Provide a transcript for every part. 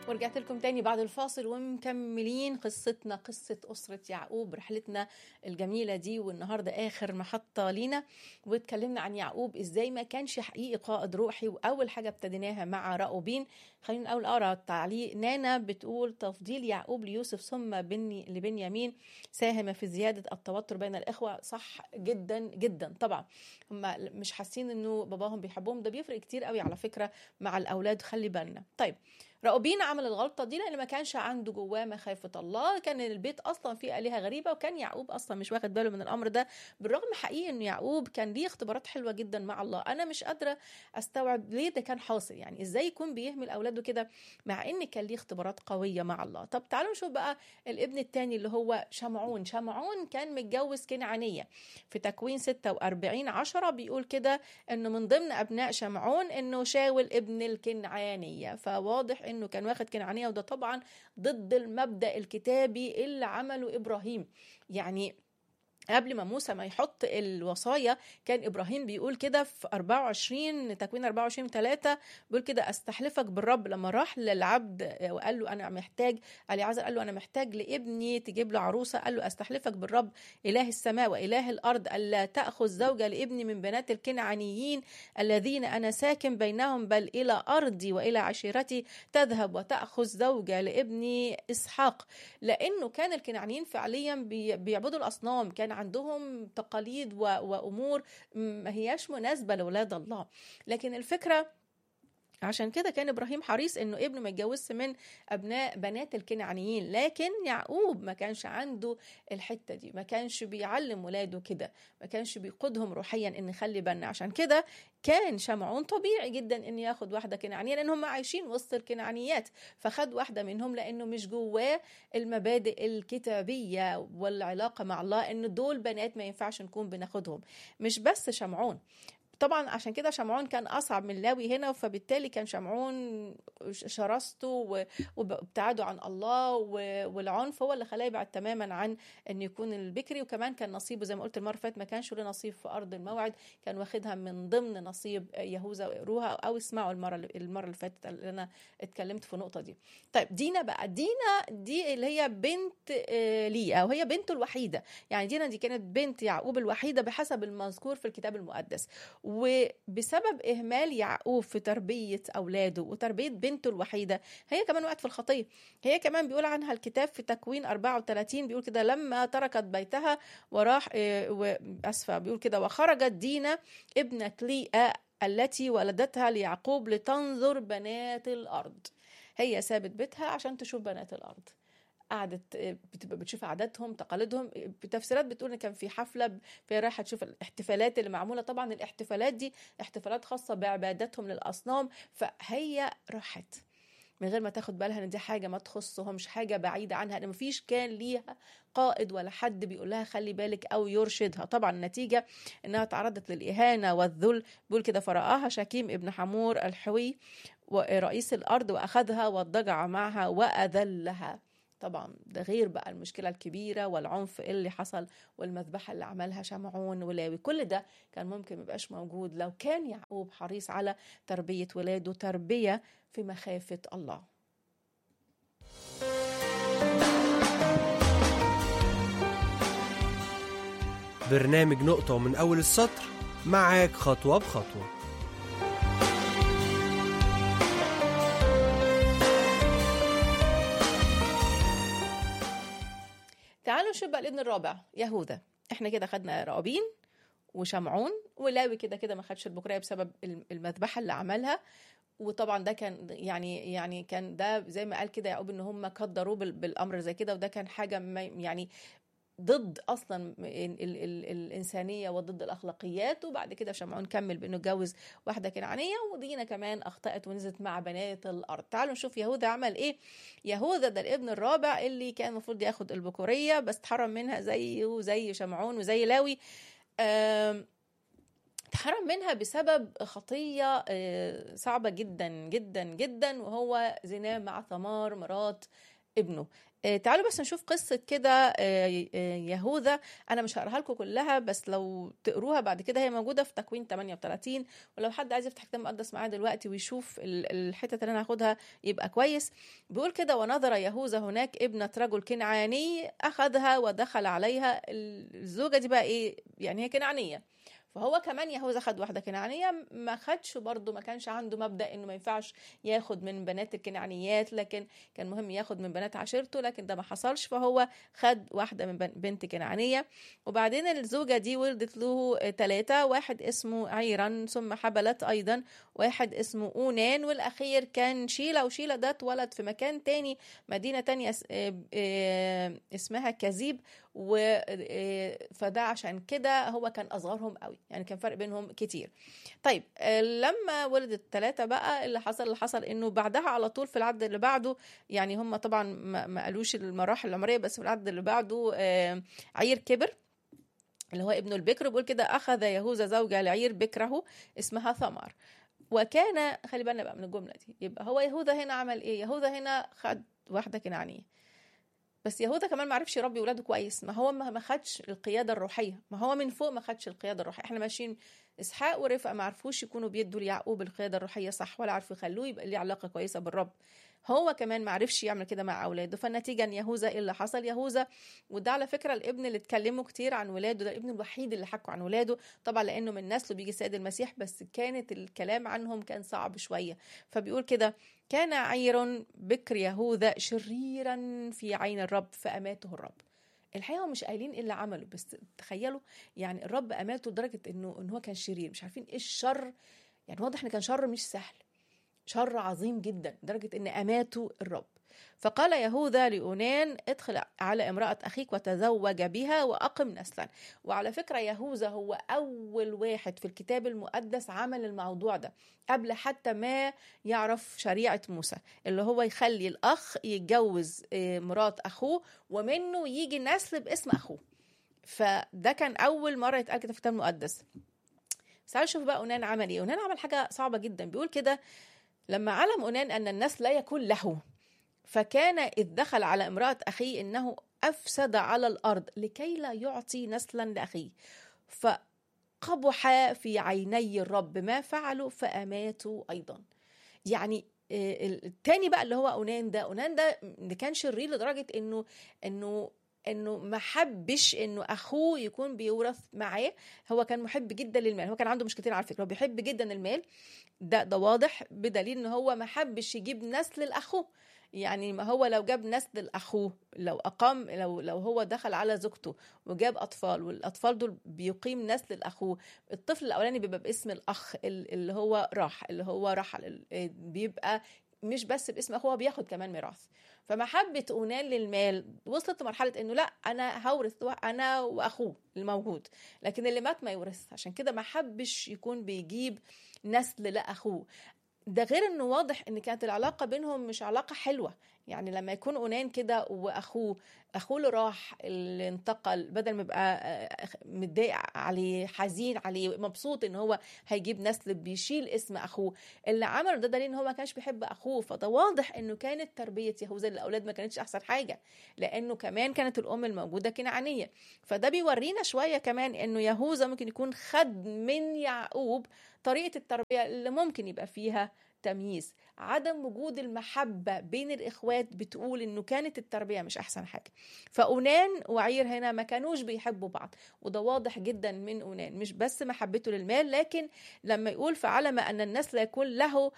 ورجعت لكم تاني بعد الفاصل ومكملين قصتنا قصة أسرة يعقوب رحلتنا الجميلة دي والنهاردة آخر محطة لينا واتكلمنا عن يعقوب إزاي ما كانش حقيقي قائد روحي وأول حاجة ابتديناها مع راؤوبين خلينا الأول أقرأ تعليق نانا بتقول تفضيل يعقوب ليوسف ثم بني لبنيامين ساهم في زيادة التوتر بين الإخوة صح جدا جدا طبعا هم مش حاسين إنه باباهم بيحبهم ده بيفرق كتير قوي على فكرة مع الأولاد خلي بالنا طيب راؤوبين عمل الغلطه دي لان ما كانش عنده جواه مخافه الله كان البيت اصلا فيه الهه غريبه وكان يعقوب اصلا مش واخد باله من الامر ده بالرغم حقيقي ان يعقوب كان ليه اختبارات حلوه جدا مع الله انا مش قادره استوعب ليه ده كان حاصل يعني ازاي يكون بيهمل اولاده كده مع ان كان ليه اختبارات قويه مع الله طب تعالوا نشوف بقى الابن الثاني اللي هو شمعون شمعون كان متجوز كنعانيه في تكوين 46 10 بيقول كده انه من ضمن ابناء شمعون انه شاول ابن الكنعانيه فواضح انه كان واخد كنعانيه وده طبعا ضد المبدا الكتابي اللي عمله ابراهيم يعني قبل ما موسى ما يحط الوصايا كان ابراهيم بيقول كده في 24 تكوين 24 3 بيقول كده استحلفك بالرب لما راح للعبد وقال له انا محتاج علي عزر قال له انا محتاج لابني تجيب له عروسه قال له استحلفك بالرب اله السماء واله الارض الا تاخذ زوجه لابني من بنات الكنعانيين الذين انا ساكن بينهم بل الى ارضي والى عشيرتي تذهب وتاخذ زوجه لابني اسحاق لانه كان الكنعانيين فعليا بيعبدوا الاصنام كان عندهم تقاليد وامور ما هياش مناسبه لاولاد الله لكن الفكره عشان كده كان ابراهيم حريص انه ابنه ما يتجوزش من ابناء بنات الكنعانيين لكن يعقوب ما كانش عنده الحته دي ما كانش بيعلم ولاده كده ما كانش بيقودهم روحيا ان خلي بالنا عشان كده كان شمعون طبيعي جدا ان ياخد واحده كنعانيه لان هم عايشين وسط الكنعانيات فخد واحده منهم لانه مش جواه المبادئ الكتابيه والعلاقه مع الله ان دول بنات ما ينفعش نكون بناخدهم مش بس شمعون طبعا عشان كده شمعون كان اصعب من لاوي هنا فبالتالي كان شمعون شراسته وابتعاده عن الله والعنف هو اللي خلاه يبعد تماما عن ان يكون البكري وكمان كان نصيبه زي ما قلت المره فاتت ما كانش له نصيب في ارض الموعد كان واخدها من ضمن نصيب يهوذا واقروها او اسمعوا المره المره اللي فاتت اللي انا اتكلمت في النقطه دي طيب دينا بقى دينا دي اللي هي بنت ليا وهي بنته الوحيده يعني دينا دي كانت بنت يعقوب الوحيده بحسب المذكور في الكتاب المقدس وبسبب إهمال يعقوب في تربية أولاده وتربية بنته الوحيدة هي كمان وقعت في الخطية هي كمان بيقول عنها الكتاب في تكوين 34 بيقول كده لما تركت بيتها وراح أسفة بيقول كده وخرجت دينا ابنة ليئة التي ولدتها ليعقوب لتنظر بنات الأرض هي سابت بيتها عشان تشوف بنات الأرض قعدت بتبقى بتشوف عاداتهم تقاليدهم تفسيرات بتقول ان كان في حفله في رايحه تشوف الاحتفالات اللي معموله طبعا الاحتفالات دي احتفالات خاصه بعبادتهم للاصنام فهي راحت من غير ما تاخد بالها ان دي حاجه ما تخصهمش حاجه بعيده عنها ان مفيش كان ليها قائد ولا حد بيقول لها خلي بالك او يرشدها طبعا النتيجه انها تعرضت للاهانه والذل بيقول كده فرآها شكيم ابن حمور الحوي ورئيس الارض واخذها واضطجع معها واذلها طبعا ده غير بقى المشكله الكبيره والعنف اللي حصل والمذبحه اللي عملها شمعون ولاوي كل ده كان ممكن ميبقاش موجود لو كان يعقوب حريص على تربيه ولاده تربيه في مخافه الله برنامج نقطة ومن أول السطر معاك خطوة بخطوة تعالوا نشوف بقى الابن الرابع يهوذا احنا كده خدنا راؤوبين وشمعون ولاوي كده كده ما خدش البكريه بسبب المذبحه اللي عملها وطبعا ده كان يعني يعني كان ده زي ما قال كده يعقوب ان هم قدروه بالامر زي كده وده كان حاجه يعني ضد اصلا ال ال ال الانسانيه وضد الاخلاقيات وبعد كده شمعون كمل بانه اتجوز واحده كنعانيه ودينا كمان اخطات ونزلت مع بنات الارض تعالوا نشوف يهوذا عمل ايه يهوذا ده الابن الرابع اللي كان المفروض ياخد البكوريه بس اتحرم منها زيه زي شمعون وزي لاوي اتحرم منها بسبب خطيه صعبه جدا جدا جدا وهو زنا مع ثمار مرات ابنه آه، تعالوا بس نشوف قصة كده آه، آه، يهوذا أنا مش هقراها لكم كلها بس لو تقروها بعد كده هي موجودة في تكوين 38 ولو حد عايز يفتح كتاب مقدس معايا دلوقتي ويشوف ال- الحتة اللي أنا هاخدها يبقى كويس بيقول كده ونظر يهوذا هناك ابنة رجل كنعاني أخذها ودخل عليها الزوجة دي بقى إيه يعني هي كنعانية فهو كمان يهوذا خد واحده كنعانيه ما خدش برضه ما كانش عنده مبدا انه ما ينفعش ياخد من بنات الكنعانيات لكن كان مهم ياخد من بنات عشيرته لكن ده ما حصلش فهو خد واحده من بن- بنت كنعانيه وبعدين الزوجه دي ولدت له ثلاثه واحد اسمه عيرا ثم حبلت ايضا واحد اسمه اونان والاخير كان شيلا وشيلا ده اتولد في مكان تاني مدينه تانية اس- آه، آه، اسمها كذيب و آه، فده عشان كده هو كان اصغرهم قوي يعني كان فرق بينهم كتير طيب آه، لما ولدت ثلاثة بقى اللي حصل اللي حصل انه بعدها على طول في العهد اللي بعده يعني هم طبعا ما ما قالوش المراحل العمرية بس في العهد اللي بعده آه، عير كبر اللي هو ابنه البكر بيقول كده اخذ يهوذا زوجة لعير بكره اسمها ثمار وكان خلي بالنا بقى من الجملة دي يبقى هو يهوذا هنا عمل ايه يهوذا هنا خد واحدة كنعانية بس يهوذا كمان ما عرفش يربي ولاده كويس ما هو ما ما خدش القياده الروحيه ما هو من فوق ما خدش القياده الروحيه احنا ماشيين اسحاق ورفقه ما عرفوش يكونوا بيدوا ليعقوب القياده الروحيه صح ولا عرفوا يخلوه يبقى ليه علاقه كويسه بالرب هو كمان ما عرفش يعمل كده مع اولاده فالنتيجه ان يهوذا ايه اللي حصل يهوذا وده على فكره الابن اللي اتكلموا كتير عن ولاده ده الابن الوحيد اللي حكوا عن ولاده طبعا لانه من نسله بيجي السيد المسيح بس كانت الكلام عنهم كان صعب شويه فبيقول كده كان عير بكر يهوذا شريرا في عين الرب فاماته الرب الحقيقه هم مش قايلين ايه اللي عمله بس تخيلوا يعني الرب اماته لدرجه انه ان هو كان شرير مش عارفين ايه الشر يعني واضح ان كان شر مش سهل شر عظيم جدا لدرجه ان اماته الرب فقال يهوذا لأونان ادخل على امرأة أخيك وتزوج بها وأقم نسلا وعلى فكرة يهوذا هو أول واحد في الكتاب المقدس عمل الموضوع ده قبل حتى ما يعرف شريعة موسى اللي هو يخلي الأخ يتجوز آه، مرات أخوه ومنه يجي نسل باسم أخوه فده كان أول مرة يتقال كده في الكتاب المقدس بس تعالوا نشوف بقى أونان عمل إيه أونان عمل حاجة صعبة جدا بيقول كده لما علم أونان أن النسل لا يكون له فكان إذ دخل على امرأة أخيه إنه أفسد على الأرض لكي لا يعطي نسلا لأخيه فقبح في عيني الرب ما فعلوا فأماتوا أيضا يعني آه، التاني بقى اللي هو أونان ده أونان ده ده كان شرير لدرجة إنه إنه انه ما حبش انه اخوه يكون بيورث معاه هو كان محب جدا للمال هو كان عنده مشكلتين على فكره هو بيحب جدا المال ده ده واضح بدليل ان هو ما حبش يجيب نسل لاخوه يعني ما هو لو جاب نسل لاخوه لو اقام لو لو هو دخل على زوجته وجاب اطفال والاطفال دول بيقيم نسل لاخوه الطفل الاولاني بيبقى باسم الاخ ال- اللي هو راح اللي هو رحل ال- بيبقى مش بس باسم اخوه هو بياخد كمان ميراث فمحبة أونان للمال وصلت لمرحلة إنه لا أنا هورث أنا وأخوه الموجود لكن اللي مات ما يورث عشان كده ما حبش يكون بيجيب نسل لأخوه ده غير انه واضح ان كانت العلاقه بينهم مش علاقه حلوه يعني لما يكون اونان كده واخوه اخوه اللي راح اللي انتقل بدل ما يبقى آه، متضايق عليه حزين عليه مبسوط ان هو هيجيب نسل بيشيل اسم اخوه اللي عمله ده دليل ان هو ما كانش بيحب اخوه فده واضح انه كانت تربيه يهوذا للاولاد ما كانتش احسن حاجه لانه كمان كانت الام الموجوده كنعانيه فده بيورينا شويه كمان انه يهوذا ممكن يكون خد من يعقوب طريقه التربيه اللي ممكن يبقى فيها تمييز عدم وجود المحبة بين الإخوات بتقول إنه كانت التربية مش أحسن حاجة فأونان وعير هنا ما كانوش بيحبوا بعض وده واضح جدا من أونان مش بس محبته للمال لكن لما يقول فعلم أن النسل يكون له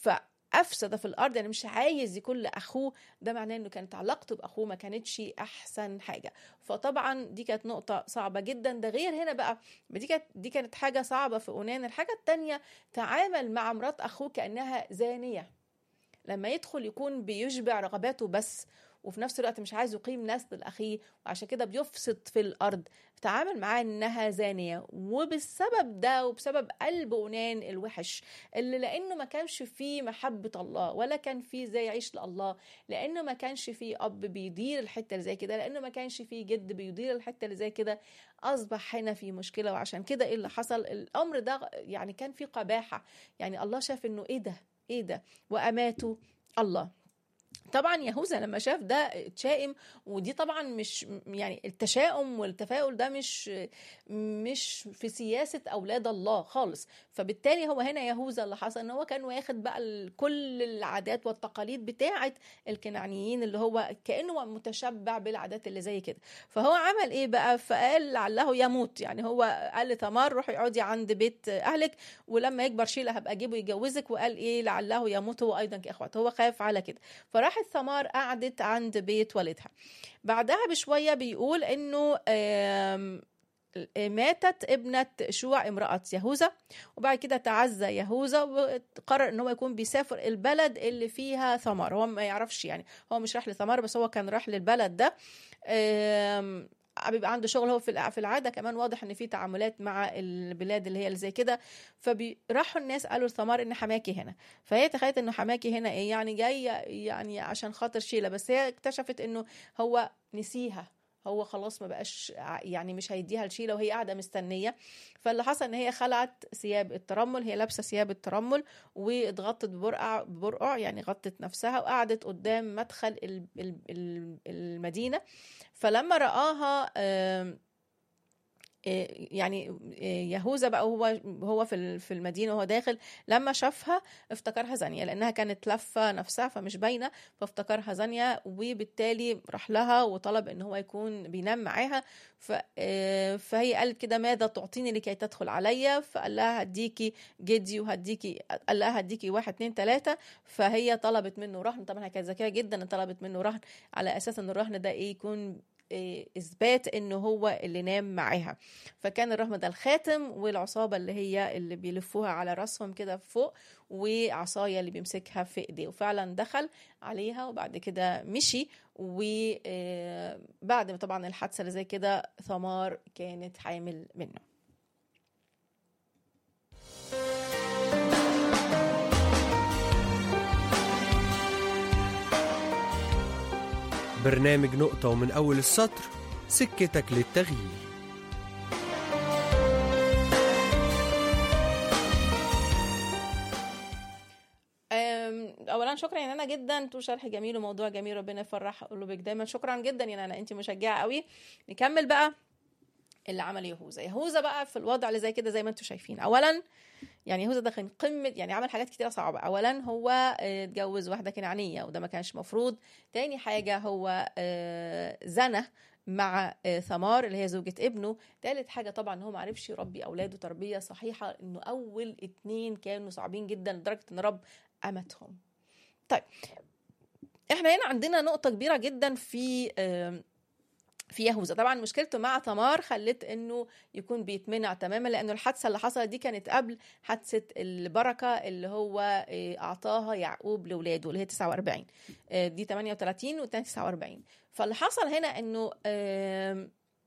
فأفسد في الأرض يعني مش عايز يكون لأخوه ده معناه إنه كانت علاقته بأخوه ما كانتش أحسن حاجة فطبعا دي كانت نقطة صعبة جدا ده غير هنا بقى دي كانت دي كانت حاجة صعبة في أونان الحاجة التانية تعامل مع مرات أخوه كأنها زانية لما يدخل يكون بيشبع رغباته بس وفي نفس الوقت مش عايز يقيم نسل لأخيه وعشان كده بيفسد في الأرض تعامل معاه إنها زانية وبالسبب ده وبسبب قلب أونان الوحش اللي لأنه ما كانش فيه محبة الله ولا كان فيه زي يعيش لله لأنه ما كانش فيه أب بيدير الحتة اللي زي كده لأنه ما كانش فيه جد بيدير الحتة اللي زي كده أصبح هنا في مشكلة وعشان كده إيه اللي حصل الأمر ده يعني كان فيه قباحة يعني الله شاف إنه إيه ده إيه ده وأماته الله طبعا يهوذا لما شاف ده اتشائم ودي طبعا مش يعني التشاؤم والتفاؤل ده مش مش في سياسه اولاد الله خالص فبالتالي هو هنا يهوذا اللي حصل ان هو كان واخد بقى ال- كل العادات والتقاليد بتاعه الكنعانيين اللي هو كانه متشبع بالعادات اللي زي كده فهو عمل ايه بقى فقال لعله يموت يعني هو قال لتمار روحي اقعدي عند بيت اهلك ولما يكبر شيله هبقى اجيبه يجوزك وقال ايه لعله يموت هو ايضا كاخوات هو خاف على كده فراحت ثمار قعدت عند بيت والدها بعدها بشويه بيقول انه آم، ماتت ابنة شوع امرأة يهوذا وبعد كده تعزى يهوذا وقرر ان هو يكون بيسافر البلد اللي فيها ثمار هو ما يعرفش يعني هو مش راح لثمار بس هو كان راح للبلد ده آم، بيبقى عنده شغل هو في الع- في العاده كمان واضح ان في تعاملات مع البلاد اللي هي اللي زي كده فراحوا الناس قالوا لثمار ان حماكي هنا فهي تخيلت انه حماكي هنا ايه يعني جايه يعني عشان خاطر شيله بس هي اكتشفت انه هو نسيها هو خلاص ما بقاش ع- يعني مش هيديها لشيله وهي قاعده مستنيه فاللي حصل ان هي خلعت ثياب الترمل هي لابسه ثياب الترمل واتغطت ببرقع ببرقع يعني غطت نفسها وقعدت قدام مدخل ال- ال- ال- المدينه فلما رآها آم، إيه يعني إيه يهوذا بقى هو هو في ال- في المدينه وهو داخل لما شافها افتكرها زانيه لانها كانت لفه نفسها فمش باينه فافتكرها زانيه وبالتالي راح لها وطلب ان هو يكون بينام معاها ف آه، فهي قالت كده ماذا تعطيني لكي تدخل عليا فقال لها هديكي جدي وهديكي قال لها هديكي واحد اتنين تلاته فهي طلبت منه رهن طبعا هي كانت ذكيه جدا طلبت منه رهن على اساس ان الرهن ده ايه يكون إيه، اثبات انه هو اللي نام معاها فكان الرهن ده الخاتم والعصابه اللي هي اللي بيلفوها على راسهم كده فوق وعصايه اللي بيمسكها في ايديه وفعلا دخل عليها وبعد كده مشي وبعد ما طبعا الحادثه اللي زي كده ثمار كانت حامل منه برنامج نقطة ومن أول السطر سكتك للتغيير أم، اولا شكرا يا نانا جدا تو شرح جميل وموضوع جميل ربنا يفرح قلوبك دايما شكرا جدا يا نانا انت مشجعه قوي نكمل بقى اللي عمل يهوذا يهوذا بقى في الوضع اللي زي كده زي ما انتم شايفين اولا يعني يهوذا ده كان قمه يعني عمل حاجات كتيره صعبه اولا هو آه، اتجوز واحده كنعانيه وده ما كانش مفروض تاني حاجه هو آه، زنى مع آه، ثمار اللي هي زوجة ابنه تالت حاجة طبعا هو معرفش يربي أولاده تربية صحيحة إنه أول اتنين كانوا صعبين جدا لدرجة إن رب أمتهم طيب احنا هنا عندنا نقطة كبيرة جدا في آم، في يهوذا طبعا مشكلته مع تمار خلت انه يكون بيتمنع تماما لانه الحادثه اللي حصلت دي كانت قبل حادثه البركه اللي هو آه، اعطاها يعقوب لاولاده اللي هي 49 آه، دي 38 والتاني 49 فاللي حصل هنا انه آم،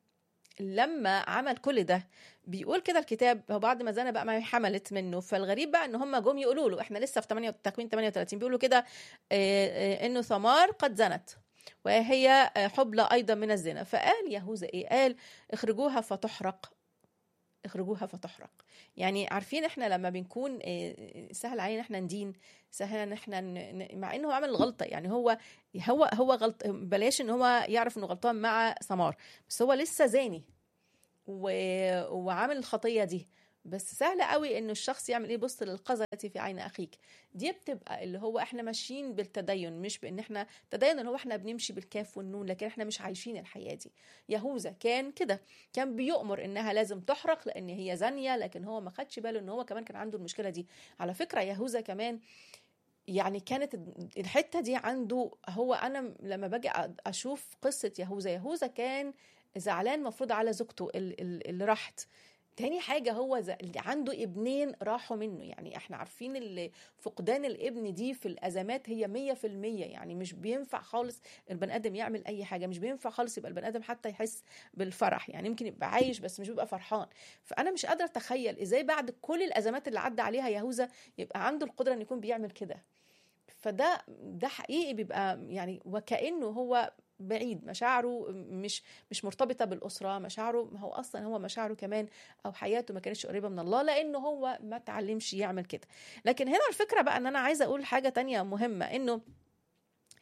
لما عمل كل ده بيقول كده الكتاب هو بعد ما زنى بقى ما هي حملت منه فالغريب بقى ان هم جم يقولوا له احنا لسه في 8 تكوين 38 بيقولوا كده آه، آه، انه ثمار قد زنت وهي آه، حبلى ايضا من الزنا فقال يهوذا ايه قال اخرجوها فتحرق اخرجوها فتحرق يعني عارفين احنا لما بنكون آه، سهل علينا احنا ندين سهل ان احنا ن- ن- مع انه عمل الغلطه يعني هو هو هو غلط بلاش ان هو يعرف انه غلطان مع سمار بس هو لسه زاني و... وعامل الخطيه دي بس سهل قوي انه الشخص يعمل ايه بص للقذى التي في عين اخيك دي بتبقى اللي هو احنا ماشيين بالتدين مش بان احنا تدين اللي هو احنا بنمشي بالكاف والنون لكن احنا مش عايشين الحياه دي يهوذا كان كده كان بيؤمر انها لازم تحرق لان هي زانيه لكن هو ما خدش باله ان هو كمان كان عنده المشكله دي على فكره يهوذا كمان يعني كانت الحته دي عنده هو انا لما باجي اشوف قصه يهوذا يهوذا كان زعلان مفروض على زوجته ال- ال- اللي راحت تاني حاجة هو ز- اللي عنده ابنين راحوا منه يعني احنا عارفين اللي فقدان الابن دي في الأزمات هي مية في المية يعني مش بينفع خالص البني آدم يعمل أي حاجة مش بينفع خالص يبقى البني آدم حتى يحس بالفرح يعني يمكن يبقى عايش بس مش بيبقى فرحان فأنا مش قادرة أتخيل إزاي بعد كل الأزمات اللي عدى عليها يهوذا يبقى عنده القدرة إنه يكون بيعمل كده فده ده حقيقي بيبقى يعني وكأنه هو بعيد مشاعره مش مش مرتبطه بالاسره مشاعره هو اصلا هو مشاعره كمان او حياته ما كانتش قريبه من الله لانه هو ما اتعلمش يعمل كده لكن هنا الفكره بقى ان انا عايزه اقول حاجه تانية مهمه انه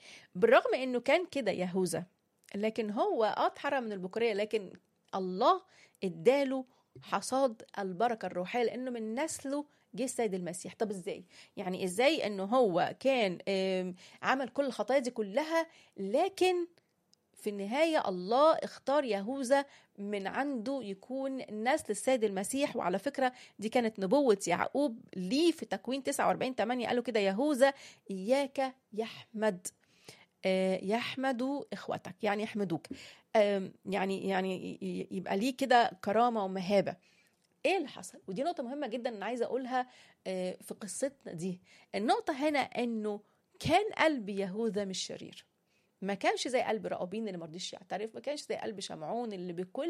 بالرغم انه كان كده يهوذا لكن هو اه اتحرم من البكوريه لكن الله اداله حصاد البركه الروحيه لانه من نسله جه السيد المسيح طب ازاي يعني ازاي انه هو كان آم، عمل كل الخطايا دي كلها لكن في النهاية الله اختار يهوذا من عنده يكون نسل السيد المسيح وعلى فكرة دي كانت نبوة يعقوب ليه في تكوين 49 8 قالوا كده يهوذا إياك يحمد آه، يحمدوا إخوتك يعني يحمدوك آم، يعني يعني ي- ي- يبقى ليه كده كرامة ومهابة ايه اللي حصل ودي نقطة مهمة جدا انا عايزة اقولها آه، في قصتنا دي النقطة هنا انه كان قلب يهوذا مش شرير ما كانش زي قلب رأوبين اللي مرضيش يعترف ما كانش زي قلب شمعون اللي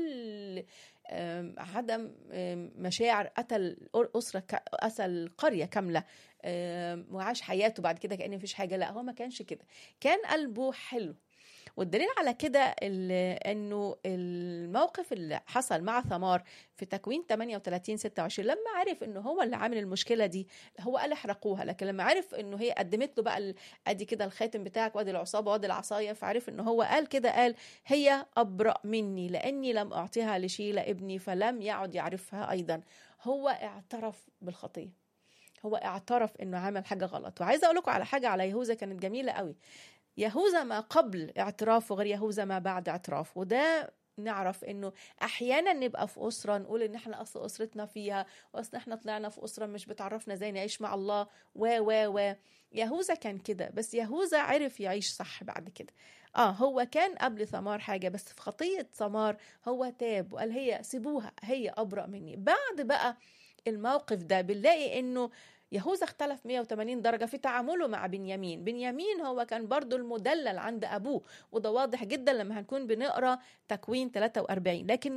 بكل آم، عدم آم، مشاعر قتل أسرة ك- قتل قرية كاملة آم، وعاش حياته بعد كده كأن مفيش حاجة لا هو ما كانش كده كان قلبه حلو والدليل على كده ال- انه الموقف اللي حصل مع ثمار في تكوين 38 26 لما عرف انه هو اللي عامل المشكله دي هو قال احرقوها لكن لما عرف انه هي قدمت له بقى ال- ادي كده الخاتم بتاعك وادي العصابه وادي العصايه فعرف انه هو قال كده قال هي ابرأ مني لاني لم اعطيها لشيلة ابني فلم يعد يعرفها ايضا هو اعترف بالخطيه هو اعترف انه عمل حاجه غلط وعايزه اقول لكم على حاجه على يهوذا كانت جميله قوي يهوذا ما قبل اعترافه غير يهوذا ما بعد اعترافه وده نعرف انه احيانا نبقى في اسره نقول ان احنا اصل اسرتنا فيها واصل احنا طلعنا في اسره مش بتعرفنا ازاي نعيش مع الله و و و يهوذا كان كده بس يهوذا عرف يعيش صح بعد كده اه هو كان قبل ثمار حاجه بس في خطيه ثمار هو تاب وقال هي سيبوها هي ابرأ مني بعد بقى الموقف ده بنلاقي انه يهوذا اختلف 180 درجة في تعامله مع بنيامين بنيامين هو كان برضو المدلل عند أبوه وده واضح جدا لما هنكون بنقرأ تكوين 43 لكن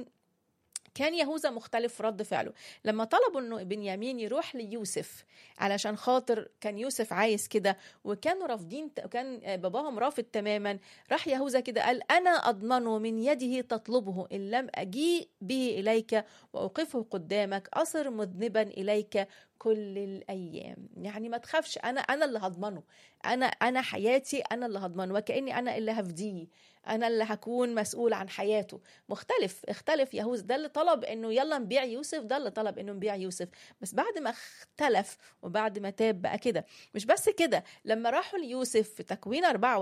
كان يهوذا مختلف في رد فعله لما طلبوا انه بنيامين يروح ليوسف علشان خاطر كان يوسف عايز كده وكانوا رافضين كان باباهم رافض تماما راح يهوذا كده قال انا اضمنه من يده تطلبه ان لم اجيء به اليك واوقفه قدامك اصر مذنبا اليك كل الايام يعني ما تخافش انا انا اللي هضمنه انا انا حياتي انا اللي هضمنه وكاني انا اللي هفديه انا اللي هكون مسؤول عن حياته مختلف اختلف يهوذا ده اللي طلب انه يلا نبيع يوسف ده اللي طلب انه نبيع يوسف بس بعد ما اختلف وبعد ما تاب بقى كده مش بس كده لما راحوا ليوسف في تكوين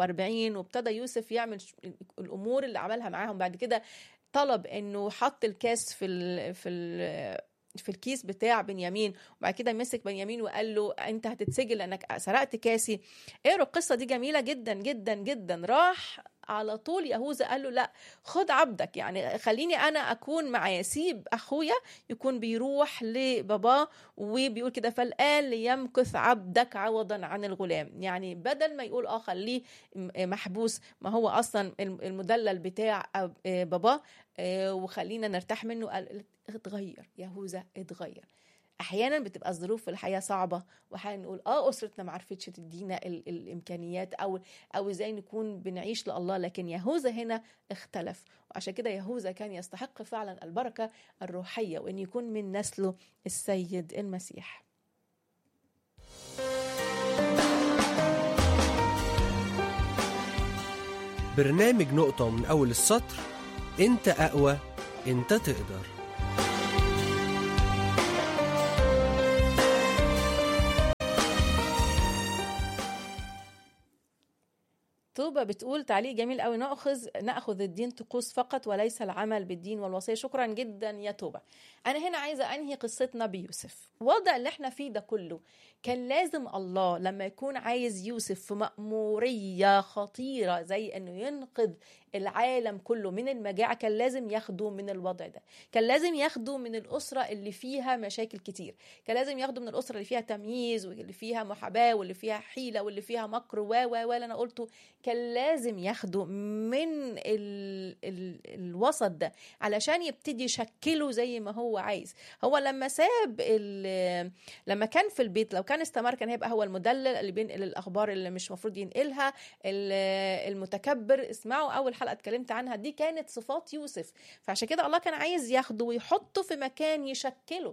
44 وابتدى يوسف يعمل ش- الامور اللي عملها معاهم بعد كده طلب انه حط الكاس في ال في ال في الكيس بتاع بنيامين وبعد كده مسك بنيامين وقال له انت هتتسجن لانك سرقت كاسي اقروا القصه دي جميله جدا جدا جدا راح على طول يهوذا قال له لا خد عبدك يعني خليني انا اكون معاه سيب اخويا يكون بيروح لباباه وبيقول كده فالان ليمكث عبدك عوضا عن الغلام يعني بدل ما يقول اه خليه م- محبوس ما هو اصلا الم- المدلل بتاع أب- آه باباه آه، وخلينا نرتاح منه قال اتغير يهوذا اتغير احيانا بتبقى الظروف في الحياه صعبه واحيانا نقول اه اسرتنا ما عرفتش تدينا ال- الامكانيات او او ازاي نكون بنعيش لله لكن يهوذا هنا اختلف وعشان كده يهوذا كان يستحق فعلا البركه الروحيه وان يكون من نسله السيد المسيح برنامج نقطة من أول السطر أنت أقوى أنت تقدر طوبة بتقول تعليق جميل قوي ناخذ ناخذ الدين طقوس فقط وليس العمل بالدين والوصيه شكرا جدا يا توبة انا هنا عايزه انهي قصتنا بيوسف الوضع اللي احنا فيه ده كله كان لازم الله لما يكون عايز يوسف في مأمورية خطيرة زي انه ينقذ العالم كله من المجاعة كان لازم ياخده من الوضع ده كان لازم ياخده من الأسرة اللي فيها مشاكل كتير كان لازم ياخده من الأسرة اللي فيها تمييز واللي فيها محاباة واللي فيها حيلة واللي فيها مكر و و و اللي أنا قلته كان لازم ياخده من ال ال الوسط ده علشان يبتدي يشكله زي ما هو عايز هو لما ساب ال- لما كان في البيت لو كان استمر كان هيبقى هو المدلل اللي بينقل الاخبار اللي مش المفروض ينقلها ال- المتكبر اسمعوا اول حلقه اتكلمت عنها دي كانت صفات يوسف فعشان كده الله كان عايز ياخده ويحطه في مكان يشكله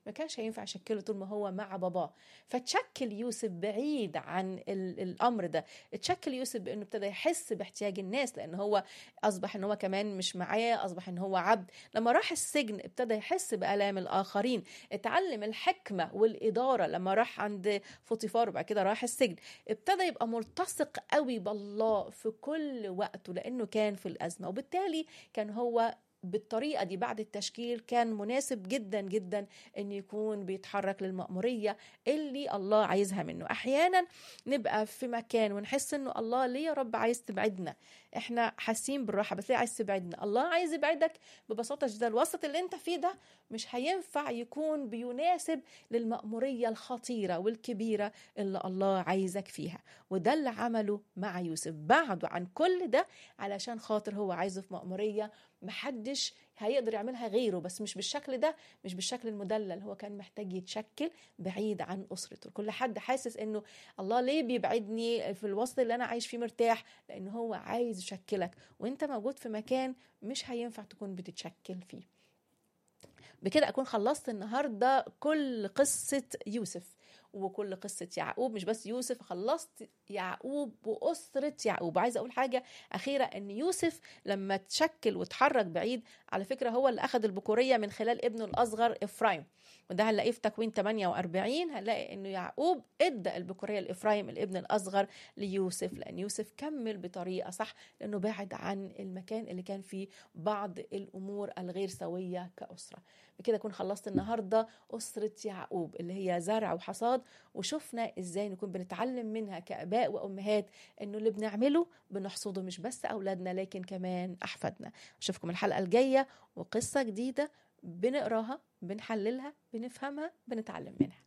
ما كانش هينفع يشكله طول ما هو مع باباه فتشكل يوسف بعيد عن ال- الامر ده اتشكل يوسف بانه ابتدى يحس باحتياج الناس لان هو اصبح ان هو كمان مش معاه اصبح ان هو عبد لما راح السجن ابتدى يحس بالام الاخرين اتعلم الحكمه والاداره لما راح عند فوطيفار وبعد كده راح السجن ابتدى يبقى ملتصق قوي بالله في كل وقته لانه كان في الازمه وبالتالي كان هو بالطريقه دي بعد التشكيل كان مناسب جدا جدا ان يكون بيتحرك للمأموريه اللي الله عايزها منه احيانا نبقى في مكان ونحس انه الله ليه يا رب عايز تبعدنا احنا حاسين بالراحه بس ليه عايز تبعدنا الله عايز يبعدك ببساطه شديده الوسط اللي انت فيه ده مش هينفع يكون بيناسب للمأموريه الخطيره والكبيره اللي الله عايزك فيها وده اللي عمله مع يوسف بعده عن كل ده علشان خاطر هو عايزه في مأموريه محدش هيقدر يعملها غيره بس مش بالشكل ده مش بالشكل المدلل هو كان محتاج يتشكل بعيد عن اسرته كل حد حاسس انه الله ليه بيبعدني في الوسط اللي انا عايش فيه مرتاح لان هو عايز يشكلك وانت موجود في مكان مش هينفع تكون بتتشكل فيه بكده اكون خلصت النهارده كل قصه يوسف وكل قصة يعقوب مش بس يوسف خلصت يعقوب وأسرة يعقوب عايزة أقول حاجة أخيرة أن يوسف لما تشكل وتحرك بعيد على فكرة هو اللي أخذ البكورية من خلال ابنه الأصغر إفرايم وده هنلاقيه في تكوين 48 هنلاقي انه يعقوب ادى البكوريه لافرايم الابن الاصغر ليوسف لان يوسف كمل بطريقه صح لانه بعد عن المكان اللي كان فيه بعض الامور الغير سويه كاسره بكده اكون خلصت النهارده اسره يعقوب اللي هي زرع وحصاد وشفنا ازاي نكون بنتعلم منها كاباء وامهات انه اللي بنعمله بنحصده مش بس اولادنا لكن كمان احفادنا اشوفكم الحلقه الجايه وقصه جديده بنقراها بنحللها بنفهمها بنتعلم منها